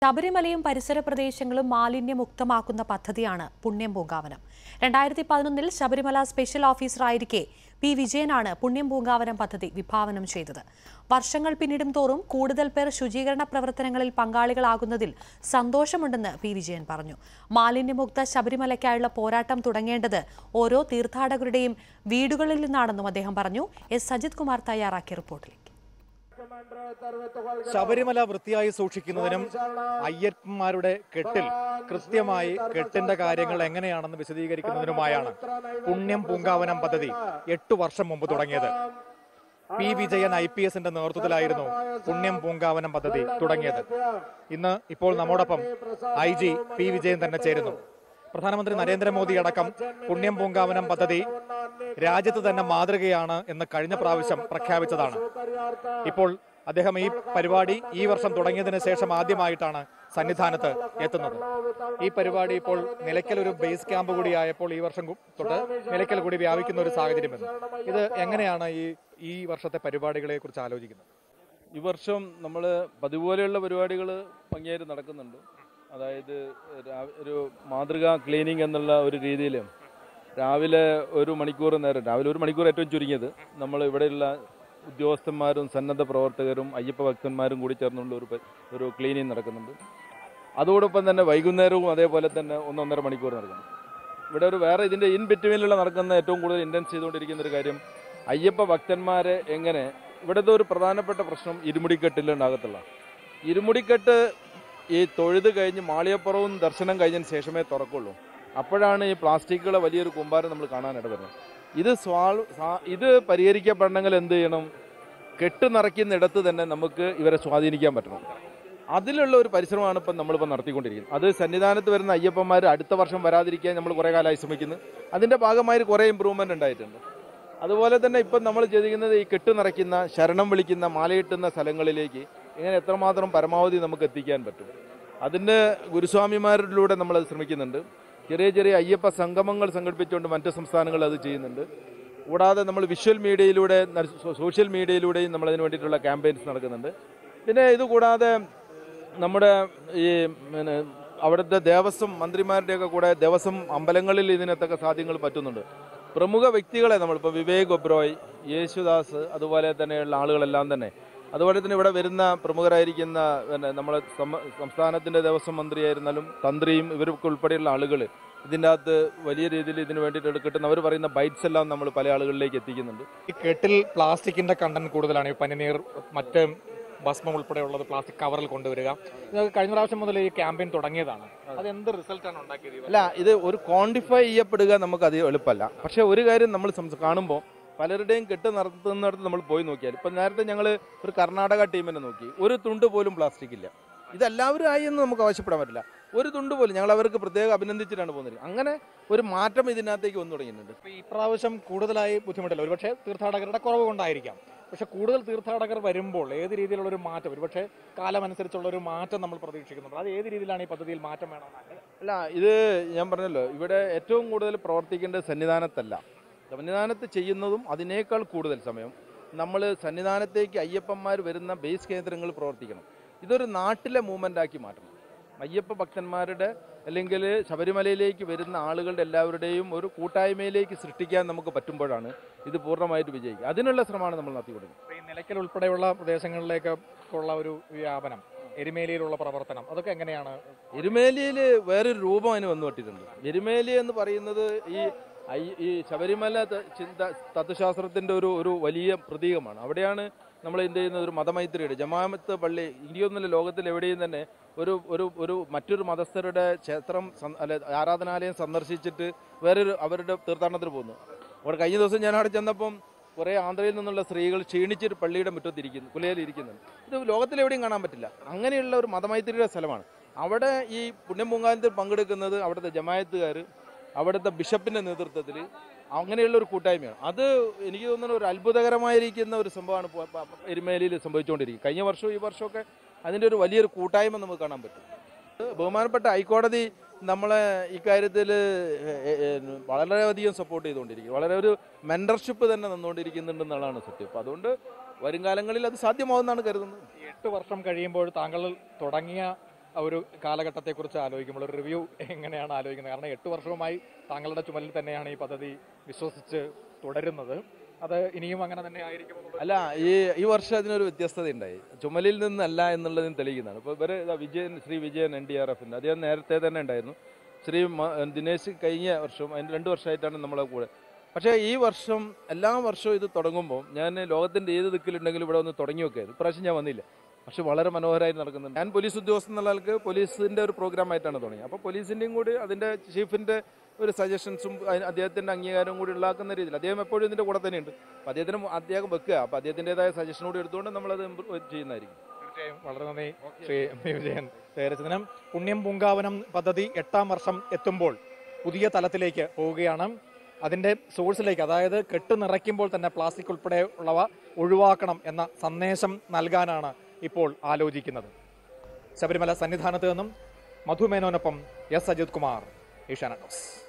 ശബരിമലയും പരിസര പ്രദേശങ്ങളും മാലിന്യമുക്തമാക്കുന്ന പദ്ധതിയാണ് പുണ്യം പൂങ്കാവനം രണ്ടായിരത്തി പതിനൊന്നിൽ ശബരിമല സ്പെഷ്യൽ ഓഫീസറായിരിക്കെ പി വിജയനാണ് പുണ്യം പൂങ്കാവനം പദ്ധതി വിഭാവനം ചെയ്തത് വർഷങ്ങൾ പിന്നിടും തോറും കൂടുതൽ പേർ ശുചീകരണ പ്രവർത്തനങ്ങളിൽ പങ്കാളികളാകുന്നതിൽ സന്തോഷമുണ്ടെന്ന് പി വിജയൻ പറഞ്ഞു മാലിന്യമുക്ത ശബരിമലയ്ക്കായുള്ള പോരാട്ടം തുടങ്ങേണ്ടത് ഓരോ തീർത്ഥാടകരുടെയും വീടുകളിൽ നിന്നാണെന്നും അദ്ദേഹം പറഞ്ഞു എസ് സജിത് കുമാർ തയ്യാറാക്കിയ റിപ്പോർട്ടിലേക്ക് ശബരിമല വൃത്തിയായി സൂക്ഷിക്കുന്നതിനും അയ്യപ്പന്മാരുടെ കെട്ടിൽ കൃത്യമായി കെട്ടിന്റെ കാര്യങ്ങൾ എങ്ങനെയാണെന്ന് വിശദീകരിക്കുന്നതിനുമായാണ് പുണ്യം പൂങ്കാവനം പദ്ധതി എട്ടു വർഷം മുമ്പ് തുടങ്ങിയത് പി വിജയൻ ഐ പി എസിന്റെ നേതൃത്വത്തിലായിരുന്നു പുണ്യം പൂങ്കാവനം പദ്ധതി തുടങ്ങിയത് ഇന്ന് ഇപ്പോൾ നമ്മോടൊപ്പം ഐ ജി പി വിജയൻ തന്നെ ചേരുന്നു പ്രധാനമന്ത്രി നരേന്ദ്രമോദി അടക്കം പുണ്യം പൂങ്കാവനം പദ്ധതി രാജ്യത്ത് തന്നെ മാതൃകയാണ് എന്ന് കഴിഞ്ഞ പ്രാവശ്യം പ്രഖ്യാപിച്ചതാണ് ഇപ്പോൾ അദ്ദേഹം ഈ പരിപാടി ഈ വർഷം തുടങ്ങിയതിനു ശേഷം ആദ്യമായിട്ടാണ് സന്നിധാനത്ത് എത്തുന്നത് ഈ പരിപാടി ഇപ്പോൾ നിലയ്ക്കൽ ഒരു ബേസ് ക്യാമ്പ് കൂടി ആയപ്പോൾ ഈ വർഷം കു- തൊട്ട് നിലയ്ക്കൽ കൂടി വ്യാപിക്കുന്ന ഒരു സാഹചര്യമെന്ന് ഇത് എങ്ങനെയാണ് ഈ ഈ വർഷത്തെ പരിപാടികളെ കുറിച്ച് ആലോചിക്കുന്നത് ഈ വർഷം നമ്മൾ പതിപോലെയുള്ള പരിപാടികൾ ഭംഗിയായിട്ട് നടക്കുന്നുണ്ട് അതായത് രാ- ഒരു മാതൃകാ ക്ലീനിങ് എന്നുള്ള ഒരു രീതിയിൽ രാവിലെ ഒരു മണിക്കൂർ നേരം രാവിലെ ഒരു മണിക്കൂർ ഏറ്റവും ചുരുങ്ങിയത് നമ്മൾ ഇവിടെയുള്ള ഉദ്യോഗസ്ഥന്മാരും സന്നദ്ധ പ്രവർത്തകരും അയ്യപ്പ ഭക്തന്മാരും കൂടി ചേർന്നുള്ള ഒരു പ- ഒരു ക്ലീനിങ് നടക്കുന്നുണ്ട് അതോടൊപ്പം തന്നെ വൈകുന്നേരവും അതേപോലെ തന്നെ ഒന്നൊന്നര മണിക്കൂർ നടക്കുന്നു ഇവിടെ ഒരു വേറെ ഇതിന്റെ ഇൻ ബിറ്റ്വീനിലുള്ള നടക്കുന്ന ഏറ്റവും കൂടുതൽ ഇന്റൻസ് ചെയ്തുകൊണ്ടിരിക്കുന്ന ഒരു കാര്യം അയ്യപ്പ ഭക്തന്മാരെ എങ്ങനെ ഇവിടുത്തെ ഒരു പ്രധാനപ്പെട്ട പ്രശ്നം ഇരുമുടിക്കെട്ടിലുണ്ടാകത്തുള്ള ഇരുമുടിക്കെട്ട് ഈ തൊഴുത് കഴിഞ്ഞ് മാളിയപ്പുറവും ദർശനം കഴിഞ്ഞതിന് ശേഷമേ തുറക്കുള്ളൂ അപ്പോഴാണ് ഈ പ്ലാസ്റ്റിക്കുകളെ വലിയൊരു കൂമ്പാരം നമ്മൾ കാണാനിട വരുന്നത് ഇത് സ്വാൾ സാ- ഇത് പരിഹരിക്കപ്പെടണമെങ്കിൽ എന്ത് ചെയ്യണം കെട്ട് നിറയ്ക്കുന്നിടത്ത് തന്നെ നമുക്ക് ഇവരെ സ്വാധീനിക്കാൻ പറ്റണം അതിലുള്ള ഒരു പരിശ്രമമാണ് ഇപ്പം നമ്മളിപ്പോൾ നടത്തിക്കൊണ്ടിരിക്കുന്നത് അത് സന്നിധാനത്ത് വരുന്ന അയ്യപ്പന്മാർ അടുത്ത വർഷം വരാതിരിക്കാൻ നമ്മൾ കുറേ കാലമായി ശ്രമിക്കുന്നു അതിന്റെ ഭാഗമായി കുറേ ഇമ്പ്രൂവ്മെന്റ് ഉണ്ടായിട്ടുണ്ട് അതുപോലെ തന്നെ ഇപ്പം നമ്മൾ ചെയ്തിരിക്കുന്നത് ഈ കെട്ട് നിറയ്ക്കുന്ന ശരണം വിളിക്കുന്ന മാലയിട്ടുന്ന സ്ഥലങ്ങളിലേക്ക് ഇങ്ങനെ എത്രമാത്രം പരമാവധി നമുക്ക് എത്തിക്കാൻ പറ്റും അതിന് ഗുരുസ്വാമിമാരിലൂടെ നമ്മൾ അത് ശ്രമിക്കുന്നുണ്ട് ചെറിയ ചെറിയ അയ്യപ്പ സംഗമങ്ങൾ സംഘടിപ്പിച്ചുകൊണ്ട് മറ്റ് സംസ്ഥാനങ്ങൾ അത് ചെയ്യുന്നുണ്ട് കൂടാതെ നമ്മൾ വിഷ്വൽ മീഡിയയിലൂടെ ന- സോ- സോഷ്യൽ മീഡിയയിലൂടെയും നമ്മൾ അതിന് വേണ്ടിയിട്ടുള്ള ക്യാമ്പയിൻസ് നടക്കുന്നുണ്ട് പിന്നെ ഇത് കൂടാതെ നമ്മുടെ ഈ പിന്നെ അവിടുത്തെ ദേവസ്വം മന്ത്രിമാരുടെയൊക്കെ കൂടെ ദേവസ്വം അമ്പലങ്ങളിൽ ഇതിനൊക്കെ സാധ്യങ്ങൾ പറ്റുന്നുണ്ട് പ്രമുഖ വ്യക്തികളെ നമ്മളിപ്പോൾ വിവേക് ഒബ്രോയ് യേശുദാസ് അതുപോലെ തന്നെയുള്ള ആളുകളെല്ലാം തന്നെ അതുപോലെ തന്നെ ഇവിടെ വരുന്ന പ്രമുഖരായിരിക്കുന്ന പിന്നെ നമ്മളെ സമ- സംസ്ഥാനത്തിന്റെ ദേവസ്വം മന്ത്രിയായിരുന്നാലും തന്ത്രിയും ഇവരൊക്കെ ഉൾപ്പെടെയുള്ള ആളുകൾ ഇതിൻ്റെ അകത്ത് വലിയ രീതിയിൽ ഇതിന് വേണ്ടിയിട്ട് കിട്ടുന്ന അവർ പറയുന്ന ബൈറ്റ്സ് എല്ലാം നമ്മൾ പല ആളുകളിലേക്ക് എത്തിക്കുന്നുണ്ട് ഈ കെട്ടിൽ പ്ലാസ്റ്റിക്കിന്റെ കണ്ടന്റ് കൂടുതലാണ് ഈ പനിനീർ മറ്റ് ഭസ്മം ഉൾപ്പെടെയുള്ളത് പ്ലാസ്റ്റിക് കവറിൽ കൊണ്ടുവരിക ഇത് കഴിഞ്ഞ പ്രാവശ്യം മുതൽ ഈ ക്യാമ്പയിൻ തുടങ്ങിയതാണ് അത് എന്ത് റിസൾട്ടാണ് ഉണ്ടാക്കിയത് ഈ വർഷം? അല്ല ഇത് ഒരു ക്വാണ്ടിഫൈ ചെയ്യപ്പെടുക നമുക്ക് അത് എളുപ്പമല്ല പക്ഷെ ഒരു കാര്യം നമ്മൾ സംസ- കാണുമ്പോൾ പലരുടെയും കെട്ട് നടത്തുന്നിടത്ത് നമ്മൾ പോയി നോക്കിയാൽ ഇപ്പം നേരത്തെ ഞങ്ങൾ ഒരു കർണാടക ടീമിനെ നോക്കി ഒരു തുണ്ട് പോലും പ്ലാസ്റ്റിക് ഇല്ല ഇതെല്ലാവരും ആയി എന്ന് നമുക്ക് ആവശ്യപ്പെടാൻ പറ്റില്ല ഒരു തുണ്ട് പോലും ഞങ്ങൾ അവർക്ക് പ്രത്യേകം അഭിനന്ദിച്ചിട്ടാണ് പോകുന്നത് അങ്ങനെ ഒരു മാറ്റം ഇതിനകത്തേക്ക് വന്നു തുടങ്ങിയിട്ടുണ്ട് ഇപ്പൊ ഈ പ്രാവശ്യം കൂടുതലായി ബുദ്ധിമുട്ടില്ല ഒരുപക്ഷെ തീർത്ഥാടകരുടെ കുറവ് കൊണ്ടായിരിക്കാം പക്ഷെ കൂടുതൽ തീർത്ഥാടകർ വരുമ്പോൾ ഏത് രീതിയിലുള്ള ഒരു മാറ്റം ഒരുപക്ഷെ കാലമനുസരിച്ചുള്ള ഒരു മാറ്റം നമ്മൾ പ്രതീക്ഷിക്കുന്നുണ്ട് അത് ഏത് രീതിയിലാണ് ഈ പദ്ധതിയിൽ മാറ്റം വേണമെന്നാണ് അല്ല ഇത് ഞാൻ പറഞ്ഞല്ലോ ഇവിടെ ഏറ്റവും കൂടുതൽ പ്രവർത്തിക്കേണ്ടത് സന്നിധാനത്തല്ല സന്നിധാനത്ത് ചെയ്യുന്നതും അതിനേക്കാൾ കൂടുതൽ സമയം നമ്മൾ സന്നിധാനത്തേക്ക് അയ്യപ്പന്മാർ വരുന്ന ബേസ് കേന്ദ്രങ്ങൾ പ്രവർത്തിക്കണം ഇതൊരു നാട്ടിലെ മൂവ്മെന്റ് ആക്കി മാറ്റണം അയ്യപ്പ ഭക്തന്മാരുടെ അല്ലെങ്കിൽ ശബരിമലയിലേക്ക് വരുന്ന ആളുകളുടെ എല്ലാവരുടെയും ഒരു കൂട്ടായ്മയിലേക്ക് സൃഷ്ടിക്കാൻ നമുക്ക് പറ്റുമ്പോഴാണ് ഇത് പൂർണ്ണമായിട്ട് വിജയിക്കുക അതിനുള്ള ശ്രമമാണ് നമ്മൾ നടത്തിക്കൊടുക്കുന്നത് ഇപ്പൊ ഈ നിലയ്ക്കൽ ഉൾപ്പെടെയുള്ള പ്രദേശങ്ങളിലേക്ക് ഉള്ള ഒരു വ്യാപനം എരുമേലിയിലുള്ള പ്രവർത്തനം അതൊക്കെ എങ്ങനെയാണ് എരുമേലിയിൽ വേറൊരു രൂപം അതിന് വന്നു പറ്റിയിട്ടുണ്ട് എരുമേലി എന്ന് പറയുന്നത് ഈ ഐ- ഈ ശബരിമല ത- ചിന്ത തത്വശാസ്ത്രത്തിന്റെ ഒരു ഒരു വലിയ പ്രതീകമാണ് അവിടെയാണ് നമ്മൾ എന്ത് ചെയ്യുന്നത് ഒരു മതമൈത്രിയുടെ ജമാമത്ത് പള്ളി ഇനിയൊന്നുമില്ല ലോകത്തിൽ എവിടെയും തന്നെ ഒരു ഒരു ഒരു മറ്റൊരു മതസ്ഥരുടെ ക്ഷേത്രം സന്ദ- അല്ല ആരാധനാലയം സന്ദർശിച്ചിട്ട് വേറൊരു അവരുടെ തീർത്ഥാടനത്തിന് പോകുന്നു അവിടെ കഴിഞ്ഞ ദിവസം ഞാൻ അവിടെ ചെന്നപ്പം കുറെ ആന്ധ്രയിൽ നിന്നുള്ള സ്ത്രീകൾ ക്ഷീണിച്ചിട്ട് പള്ളിയുടെ മുറ്റത്തിരിക്കുന്നു കുലയിൽ ഇരിക്കുന്നുണ്ട് ഇത് ലോകത്തിൽ എവിടെയും കാണാൻ പറ്റില്ല അങ്ങനെയുള്ള ഒരു മതമൈത്രിയുടെ സ്ഥലമാണ് അവിടെ ഈ പുണ്യമൂങ്കാലത്തിൽ പങ്കെടുക്കുന്നത് അവിടുത്തെ ജമായത്തുകാർ അവിടുത്തെ ബിഷപ്പിന്റെ നേതൃത്വത്തിൽ അങ്ങനെയുള്ള ഒരു കൂട്ടായ്മയാണ് അത് എനിക്ക് തോന്നുന്നു ഒരു അത്ഭുതകരമായിരിക്കുന്ന ഒരു സംഭവമാണ് പ- പ- പ- എരുമേലിയിൽ സംഭവിച്ചുകൊണ്ടിരിക്കുന്നത് കഴിഞ്ഞ വർഷവും ഈ വർഷമൊക്കെ അതിന്റെ ഒരു വലിയൊരു കൂട്ടായ്മ നമുക്ക് കാണാൻ പറ്റും ബഹുമാനപ്പെട്ട ഹൈക്കോടതി നമ്മളെ ഇക്കാര്യത്തിൽ വളരെയധികം സപ്പോർട്ട് ചെയ്തുകൊണ്ടിരിക്കും വളരെ ഒരു മെന്റർഷിപ്പ് തന്നെ തന്നുകൊണ്ടിരിക്കുന്നുണ്ടെന്നുള്ളതാണ് സത്യം അപ്പം അതുകൊണ്ട് വരും കാലങ്ങളിൽ അത് സാധ്യമാവുമെന്നാണ് കരുതുന്നത് ഈ എട്ട് വർഷം കഴിയുമ്പോൾ താങ്കൾ തുടങ്ങിയ ഒരു കാലഘട്ടത്തെക്കുറിച്ച് ആലോചിക്കുമ്പോൾ ഒരു റിവ്യൂ എങ്ങനെയാണ് ആലോചിക്കുന്നത് കാരണം എട്ട് വർഷവുമായി താങ്കളുടെ ചുമലിൽ തന്നെയാണ് ഈ പദ്ധതി വിശ്വസിച്ച് തുടരുന്നത് അത് ഇനിയും അങ്ങനെ തന്നെ ആയിരിക്കും അല്ല ഈ ഈ വർഷം അതിനൊരു വ്യത്യസ്തത ഉണ്ടായി ചുമലിൽ നിന്നല്ല എന്നുള്ളതിന് തെളിയിക്കുന്നതാണ് ഇപ്പോൾ ഇവര് ഇതാ Vijayan Shri Vijayan N D R എഫിന്റെ അദ്ദേഹം നേരത്തെ തന്നെ ഉണ്ടായിരുന്നു ശ്രീ മ- ദിനേശ് കഴിഞ്ഞ വർഷം അതിന് രണ്ട് വർഷമായിട്ടാണ് നമ്മളെ കൂടെ പക്ഷേ ഈ വർഷം എല്ലാ വർഷവും ഇത് തുടങ്ങുമ്പോൾ ഞാൻ ലോകത്തിന്റെ ഏത് ദിക്കിലുണ്ടെങ്കിലും ഇവിടെ ഒന്ന് തുടങ്ങി വെക്കായിരുന്നു ഇപ്രാവശ്യം ഞാൻ വന്നില്ല പക്ഷെ വളരെ മനോഹരമായി നടക്കുന്നുണ്ട് ഞാൻ പോലീസ് ഉദ്യോഗസ്ഥൻ എന്നുള്ള ആൾക്ക് പോലീസിന്റെ ഒരു പ്രോഗ്രാം ആയിട്ടാണ് തുടങ്ങിയത് അപ്പോൾ പോലീസിന്റെയും കൂടി അതിന്റെ ചീഫിന്റെ ഒരു സജഷൻസും അദ്ദേഹത്തിന്റെ അംഗീകാരവും കൂടി ഉണ്ടാക്കുന്ന രീതിയിൽ അദ്ദേഹം എപ്പോഴും ഇതിന്റെ കൂടെ തന്നെയുണ്ട് അപ്പോൾ അദ്ദേഹത്തിന് അദ്ദേഹം വെക്കുക അപ്പോൾ അദ്ദേഹത്തിൻ്റെതായ സജഷൻ കൂടി എടുത്തുകൊണ്ട് നമ്മളത് improve ചെയ്യുന്നതായിരിക്കും തീർച്ചയായും വളരെ നന്ദി ശ്രീ എം വി വിജയൻ പേരച്ചതിനും പുണ്യം പൂങ്കാവനം പദ്ധതി എട്ടാം വർഷം എത്തുമ്പോൾ പുതിയ തലത്തിലേക്ക് പോവുകയാണ് അതിന്റെ സോഴ്സിലേക്ക് അതായത് കെട്ട് നിറയ്ക്കുമ്പോൾ തന്നെ പ്ലാസ്റ്റിക് ഉൾപ്പെടെ ഉള്ളവ ഒഴിവാക്കണം എന്ന സന്ദേശം നൽകാനാണ് ഇപ്പോൾ ആലോചിക്കുന്നത് ശബരിമല സന്നിധാനത്ത് നിന്നും മധുമേനോനൊപ്പം S Ajith Kumar Asianet news